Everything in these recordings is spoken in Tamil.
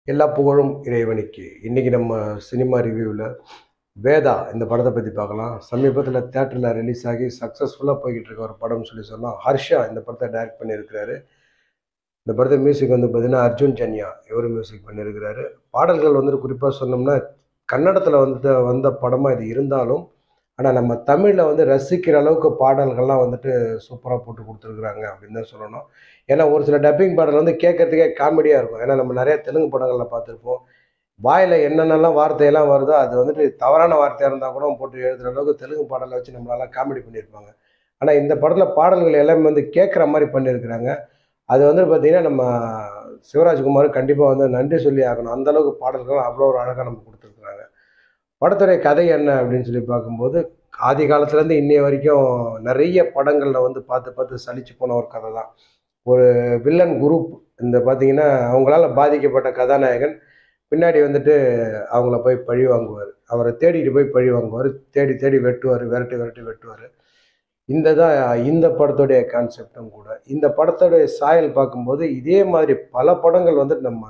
எல்லா புகழும் இறைவனுக்கு இன்னைக்கு நம்ம சினிமா ரிவ்யூவில் வேதா இந்த படத்தை பற்றி பார்க்கலாம் சமீபத்தில் தேட்டரில் ரிலீஸ் ஆகி சக்ஸஸ்ஃபுல்லாக போய்கிட்டு இருக்க ஒரு படம்னு சொல்லி சொன்னால் ஹர்ஷா இந்த படத்தை டைரக்ட் பண்ணியிருக்கிறாரு இந்த படத்தை மியூசிக் வந்து பார்த்தீங்கன்னா அர்ஜுன் ஜன்யா இவர் மியூசிக் பண்ணியிருக்கிறாரு பாடல்கள் வந்துட்டு குறிப்பாக சொன்னோம்னா கன்னடத்தில் வந்து வந்த படமாக இது இருந்தாலும் ஆனால் நம்ம தமிழில் வந்து ரசிக்கிற அளவுக்கு பாடல்கள்லாம் வந்துட்டு சூப்பராக போட்டு கொடுத்துருக்குறாங்க அப்படின்னு தான் சொல்லணும் ஏன்னா ஒரு சில டப்பிங் பாடல் வந்து கேட்கறதுக்கே காமெடியாக இருக்கும் ஏன்னா நம்ம நிறைய தெலுங்கு படங்களில் பார்த்துருப்போம் வாயில் என்னென்னலாம் வார்த்தையெல்லாம் வருதோ அது வந்துட்டு தவறான வார்த்தையாக இருந்தால் கூட போட்டு எழுதுகிற அளவுக்கு தெலுங்கு பாடலை வச்சு நம்மளால காமெடி பண்ணியிருப்பாங்க ஆனால் இந்த படத்தில் பாடல்கள் எல்லாமே வந்து கேட்குற மாதிரி பண்ணியிருக்கிறாங்க அது வந்து பார்த்திங்கன்னா நம்ம சிவராஜ்குமார் கண்டிப்பாக வந்து நன்றி சொல்லி ஆகணும் அந்த அளவுக்கு பாடல்கள் அவ்வளோ ஒரு அழகாக நம்ம கொடுத்துருக்குறாங்க படத்துடைய கதை என்ன அப்படின்னு சொல்லி பார்க்கும்போது ஆதி காலத்துலேருந்து இன்னைய வரைக்கும் நிறைய படங்களில் வந்து பார்த்து பார்த்து சலிச்சு போன ஒரு கதை தான் ஒரு வில்லன் குரூப் இந்த பார்த்தீங்கன்னா அவங்களால பாதிக்கப்பட்ட கதாநாயகன் பின்னாடி வந்துட்டு அவங்கள போய் பழி வாங்குவார் அவரை தேடிட்டு போய் பழி வாங்குவார் தேடி தேடி வெட்டுவார் விரட்டி விரட்டி வெட்டுவார் இந்த தான் இந்த படத்துடைய கான்செப்டும் கூட இந்த படத்துடைய சாயல் பார்க்கும்போது இதே மாதிரி பல படங்கள் வந்துட்டு நம்ம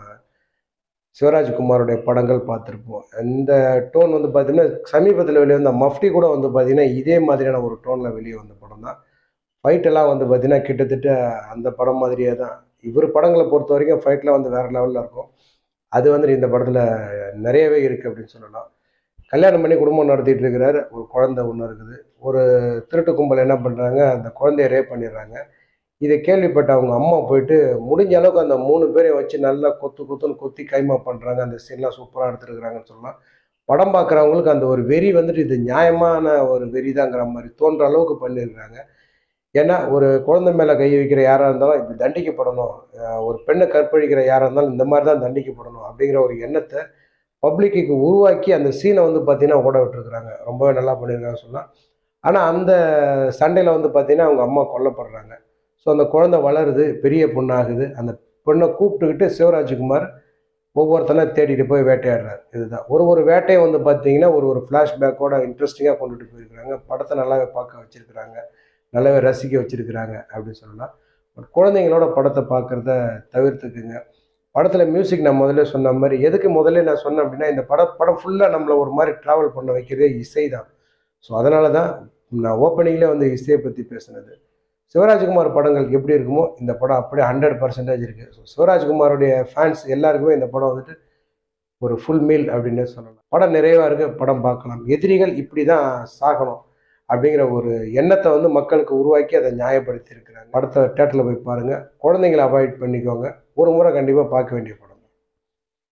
சிவராஜ்குமாரோடைய படங்கள் பார்த்துருப்போம் இந்த டோன் வந்து பார்த்திங்கன்னா சமீபத்தில் வெளியே வந்த மஃப்டி கூட வந்து பார்த்திங்கன்னா இதே மாதிரியான ஒரு டோனில் வெளியே வந்த படம் தான் ஃபைட்டெல்லாம் வந்து பார்த்திங்கன்னா கிட்டத்தட்ட அந்த படம் மாதிரியே தான் இவர் படங்களை பொறுத்த வரைக்கும் ஃபைட்லாம் வந்து வேறு லெவலில் இருக்கும் அது வந்து இந்த படத்தில் நிறையவே இருக்குது அப்படின்னு சொல்லலாம் கல்யாணம் பண்ணி குடும்பம் நடத்திட்டு இருக்கிறார் ஒரு குழந்தை ஒன்று இருக்குது ஒரு திருட்டு கும்பல் என்ன பண்ணுறாங்க அந்த குழந்தைய ரேப் பண்ணிடுறாங்க இதை கேள்விப்பட்ட அவங்க அம்மா போயிட்டு முடிஞ்ச அளவுக்கு அந்த மூணு பேரையும் வச்சு நல்லா கொத்து கொத்துன்னு கொத்தி கைமா பண்ணுறாங்க அந்த சீன்லாம் சூப்பராக எடுத்துருக்குறாங்கன்னு சொல்லலாம் படம் பார்க்குறவங்களுக்கு அந்த ஒரு வெறி வந்துட்டு இது நியாயமான ஒரு வெறி தாங்கிற மாதிரி தோன்ற அளவுக்கு பண்ணியிருக்கிறாங்க ஏன்னா ஒரு குழந்தை மேலே கை வைக்கிற யாராக இருந்தாலும் இப்படி தண்டிக்கப்படணும் அஹ் ஒரு பெண்ணை கற்பழிக்கிற யாராக இருந்தாலும் இந்த மாதிரி தான் தண்டிக்கப்படணும் அப்படிங்கிற ஒரு எண்ணத்தை பப்ளிக்கு உருவாக்கி அந்த சீனை வந்து பார்த்தீங்கன்னா ஓட விட்டுருக்குறாங்க ரொம்பவே நல்லா பண்ணியிருக்காங்க சொல்லலாம் ஆனால் அந்த சண்டையில் வந்து பார்த்தீங்கன்னா அவங்க அம்மா கொல்லப்படுறாங்க ஸோ அந்த குழந்தை வளருது பெரிய பொண்ணாகுது அந்த பொண்ணை கூப்பிட்டுக்கிட்டு சிவராஜ்குமார் ஒவ்வொருத்தனை தேடிட்டு போய் வேட்டையாடுறாரு இதுதான் ஒரு ஒரு வேட்டையை வந்து பார்த்தீங்கன்னா ஒரு ஒரு ஃப்ளாஷ்பேக்கோட இன்ட்ரெஸ்டிங்காக கொண்டுட்டு போயிருக்கிறாங்க படத்தை நல்லாவே பார்க்க வச்சுருக்கிறாங்க நல்லாவே ரசிக்க வச்சுருக்கிறாங்க அப்படின்னு சொல்லலாம் பட் குழந்தைங்களோட படத்தை பார்க்குறத தவிர்த்துக்குங்க படத்தில் மியூசிக் நான் முதல்ல சொன்ன மாதிரி எதுக்கு முதல்ல நான் சொன்னேன் அப்படின்னா இந்த படம் படம் ஃபுல்லாக நம்மளை ஒரு மாதிரி ட்ராவல் பண்ண வைக்கிறதே இசை தான் ஸோ அதனால தான் நான் ஓப்பனிங்லேயே வந்து இசையை பற்றி பேசுனது சிவராஜ்குமார் படங்கள் எப்படி இருக்குமோ இந்த படம் அப்படியே ஹண்ட்ரட் பர்சன்டேஜ் இருக்குது ஸோ சிவராஜ்குமாரோடைய ஃபேன்ஸ் எல்லாருக்குமே இந்த படம் வந்துட்டு ஒரு ஃபுல் மீல் அப்படின்னு சொல்லலாம் படம் நிறைவாக இருக்குது படம் பார்க்கலாம் எதிரிகள் இப்படி தான் சாகணும் அப்படிங்கிற ஒரு எண்ணத்தை வந்து மக்களுக்கு உருவாக்கி அதை நியாயப்படுத்தி இருக்கிறாங்க படத்தை தேட்டரில் போய் பாருங்கள் குழந்தைங்களை அவாய்ட் பண்ணிக்கோங்க ஒரு முறை கண்டிப்பாக பார்க்க வேண்டிய படம்